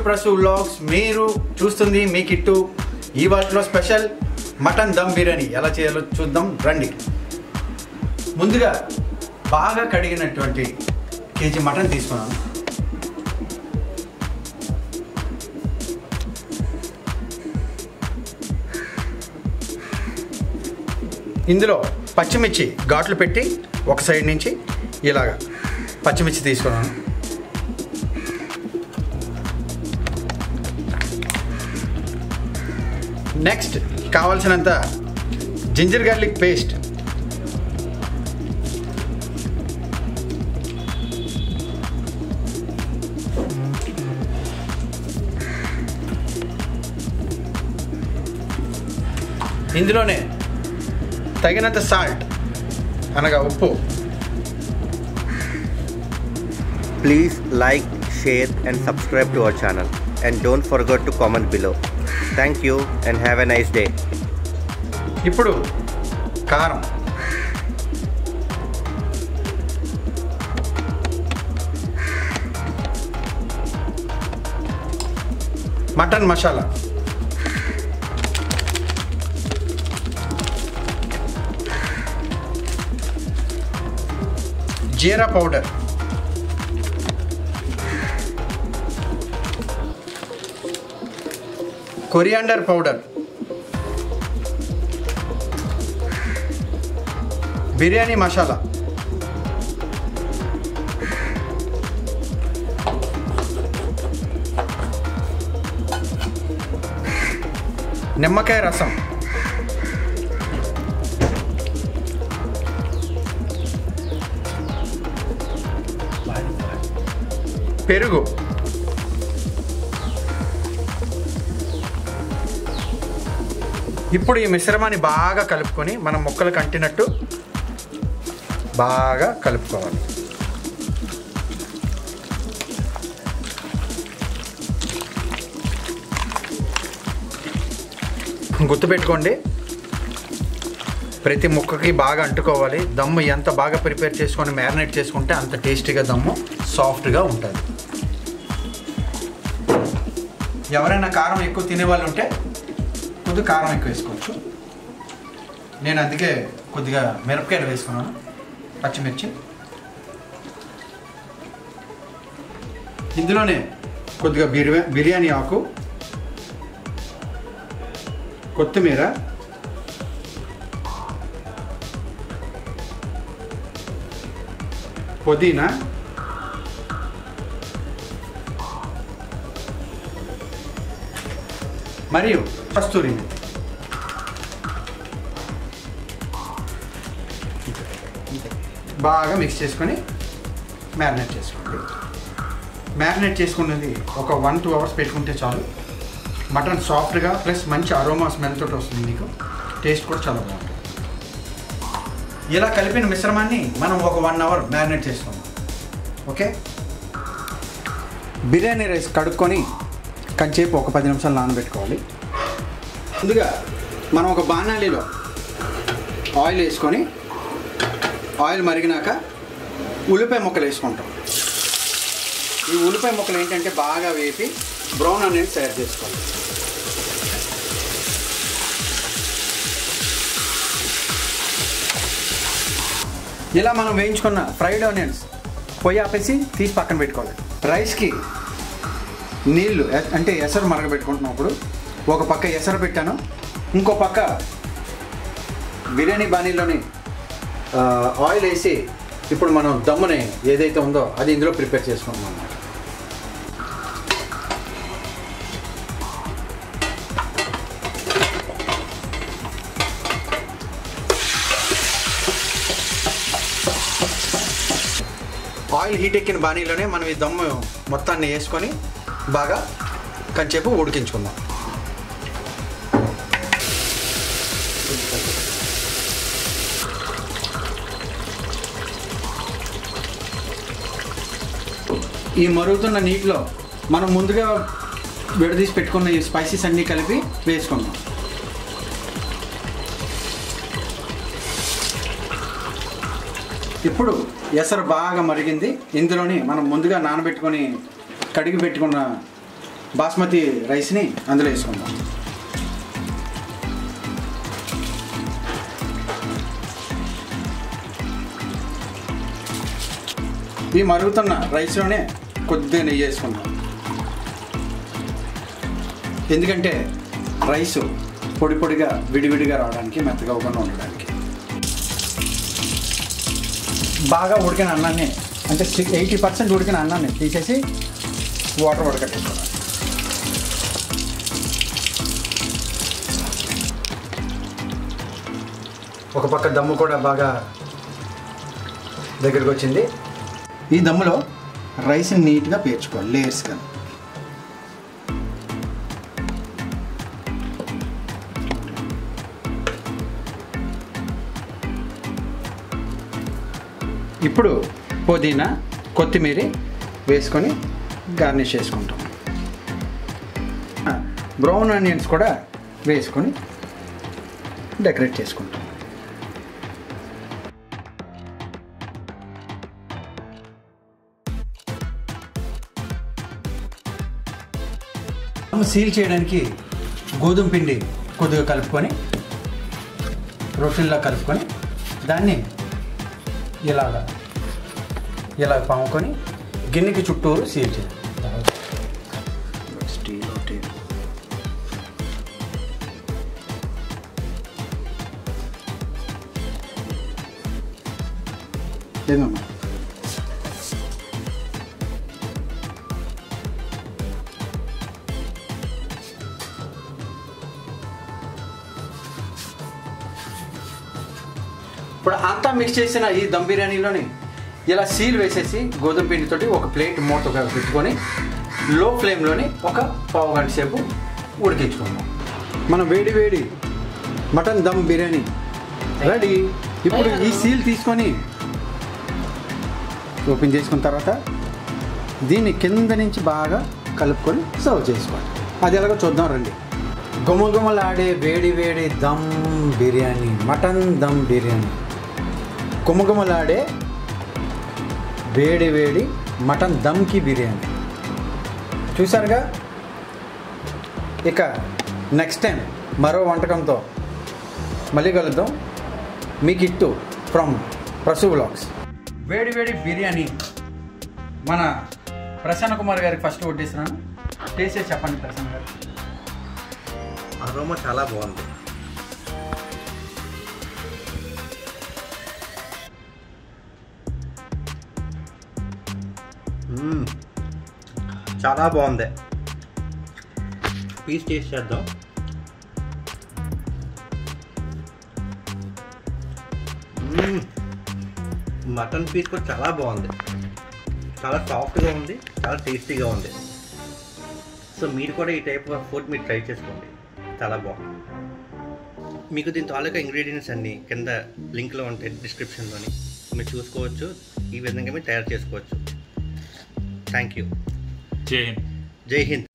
శివప్రసు vlogs మీరు చూస్తుంది మీ kit ఈ వాటిలో స్పెషల్ మటన్ దమ్ బిర్యానీ ఎలా చేయాలో చూద్దాం రండి ముందుగా బాగా కడిగినటువంటి కేజీ మటన్ తీసుకున్నాను ఇందులో పచ్చిమిర్చి ఘాట్లు పెట్టి ఒక సైడ్ నుంచి ఇలాగా పచ్చిమిర్చి తీసుకున్నాను నెక్స్ట్ కావాల్సినంత జింజర్ గార్లిక్ పేస్ట్ ఇందులోనే తగినంత సాల్ట్ అనగా ఉప్పు Please like, share, and subscribe to our channel. And don't forget to comment below. Thank you and have a nice day. ఇప్పుడు కారం mutton masala jeera powder coriander powder biryani masala నిమ్మకాయ రసం పెరుగు ఇప్పుడు ఈ మిశ్రమాన్ని బాగా కలుపుకొని మనం ముక్కలు కంటినట్టు బాగా కలుపుకోవాలి గుర్తుపెట్టుకోండి ప్రతి ముక్కకి బాగా అంటుకోవాలి దమ్ము ఎంత బాగా ప్రిపేర్ చేసుకొని మ్యారినేట్ చేసుకుంటే అంత టేస్టీగా దమ్ము సాఫ్ట్గా ఉంటుంది ఎవరైనా కారం ఎక్కువ తినేవాళ్ళు ఉంటే కొద్దిగా కారం ఎక్కువ వేసుకోవచ్చు నేను అందుకే కొద్దిగా మిరపకాయలు వేసుకున్నాను పచ్చిమిర్చి ఇందులోనే కొద్దిగా బిర్యా బిర్యానీ ఆకు కొత్తిమీర పుదీనా మరియు కస్తూరి మెంతి. బాగా మిక్స్ చేసుకొని మ్యారినేట్ చేసుకోండి మ్యారినేట్ చేసుకున్నది ఒక వన్ టూ అవర్స్ పెట్టుకుంటే చాలు మటన్ సాఫ్ట్గా ప్లస్ మంచి అరోమా స్మెల్ తోటి వస్తుంది మీకు టేస్ట్ కూడా చాలా బాగుంటుంది ఇలా కలిపిన మిశ్రమాన్ని మనం ఒక వన్ అవర్ మ్యారినేట్ చేసుకుందాం ఓకే బిర్యానీ రైస్ కడుక్కొని కంచేపు ఒక పది నిమిషాలు నానబెట్టుకోవాలి ముందుగా మనం ఒక బాణాలీలో ఆయిల్ వేసుకొని ఆయిల్ మరిగినాక ఉల్లిపాయ ముక్కలు వేసుకుంటాం ఈ ఉల్లిపాయ ముక్కలు ఏంటంటే బాగా వేపి బ్రౌన్ అనేది తయారు చేసుకోవాలి ఇలా మనం వేయించుకున్న ఫ్రైడ్ ఆనియన్స్ పొయ్యి ఆపేసి తీసి పక్కన పెట్టుకోవాలి రైస్కి నీళ్ళు ఎ- అంటే ఎసరు మరగబెట్టుకుంటున్నాం ఇప్పుడు ఒక పక్క ఎసరు పెట్టాను ఇంకో పక్క బిర్యానీ బాణీలోని ఆ, ఆయిల్ వేసి ఇప్పుడు మనం దమ్ముని ఏదైతే ఉందో అది ఇందులో ప్రిపేర్ చేసుకుంటున్నాం అన్నమాట ఆయిల్ హీట్ ఎక్కిన బాణీలోనే మనం ఈ దమ్ము మొత్తాన్ని వేసుకొని బాగా కంచేపు ఉడికించుకుందాం ఈ మరుగుతున్న నీటిలో మనం ముందుగా విడదీసి పెట్టుకున్న ఈ స్పైసెస్ అన్నీ కలిపి వేసుకుందాం ఇప్పుడు ఎసరు బాగా మరిగింది ఇందులోని మనం ముందుగా నానబెట్టుకొని కడిగి పెట్టుకున్న బాస్మతి రైస్ని అందులో వేసుకుందాం ఈ మరుగుతున్న రైస్లోనే కొద్దిగా నెయ్యి వేసుకుందాం ఎందుకంటే రైస్ పొడి పొడిగా విడివిడిగా రావడానికి మెత్తగా అవ్వకుండా ఉండడానికి బాగా ఉడికిన అన్నాన్ని అంటే ఎయిటీ పర్సెంట్ ఉడికిన అన్నాన్ని తీసేసి వాటర్ ఉడకట్టేసుకోవాలి ఒక పక్క దమ్ము కూడా బాగా దగ్గరికి వచ్చింది ఈ దమ్ములో రైస్ని నీట్గా పేర్చుకోవాలి లేయర్స్గా ఇప్పుడు పుదీనా కొత్తిమీర వేసుకొని గార్నిష్ చేసుకుంటాం బ్రౌన్ ఆనియన్స్ కూడా వేసుకొని డెకరేట్ చేసుకుంటాం సీల్ చేయడానికి గోధుమ పిండి కొద్దిగా కలుపుకొని రొట్టెల్లా కలుపుకొని దాన్ని ఇలాగా ఇలా పాముకొని గిన్నెకి చుట్టూరు సీల్ చేయాలి స్టీల్ ఒకటి ఏదమ్మా ఇప్పుడు అంతా మిక్స్ చేసిన ఈ దమ్ బిర్యానీలోని ఇలా సీల్ వేసేసి గోధుమ పిండితోటి ఒక ప్లేట్ మూతగా పెట్టుకొని లో ఫ్లేమ్లోని ఒక పావు గంట సేపు ఉడికించుకుందాం మన వేడి వేడి మటన్ దమ్ బిర్యానీ రెడీ ఇప్పుడు ఈ సీల్ తీసుకొని ఓపెన్ చేసుకున్న తర్వాత దీన్ని కింద నుంచి బాగా కలుపుకొని సర్వ్ చేసుకోవాలి అది ఎలాగో చూద్దాం రండి గుమగుమలాడే వేడి వేడి దమ్ బిర్యానీ మటన్ దమ్ బిర్యానీ గుమగుమలాడే వేడి వేడి మటన్ దమ్కి బిర్యానీ చూసారుగా ఇక నెక్స్ట్ టైం మరో వంటకంతో మళ్ళీ కలుద్దాం మీ కిట్టు ఫ్రమ్ ప్రసు బ్లాగ్స్ వేడి వేడి బిర్యానీ మన ప్రసన్న కుమార్ గారికి ఫస్ట్ వడ్డిస్తున్నాను టేస్ట్ చేసి చెప్పండి ప్రసన్న గారు అరోమా చాలా బాగుంది మ్మ్. చాలా బాగుంది పీస్ టేస్ట్ చేద్దాం మ్మ్. మటన్ పీస్ కూడా చాలా బాగుంది చాలా సాఫ్ట్గా ఉంది చాలా టేస్టీగా ఉంది సో మీరు కూడా ఈ టైప్ ఆఫ్ ఫుడ్ మీరు ట్రై చేసుకోండి చాలా బాగుంది మీకు దీని తాలూకా ఇంగ్రీడియంట్స్ అన్నీ కింద లింక్లో ఉంటాయి డిస్క్రిప్షన్లోని మీరు చూసుకోవచ్చు ఈ విధంగా మీరు తయారు చేసుకోవచ్చు థ్యాంక్ యూ జై హింద్ జై హింద్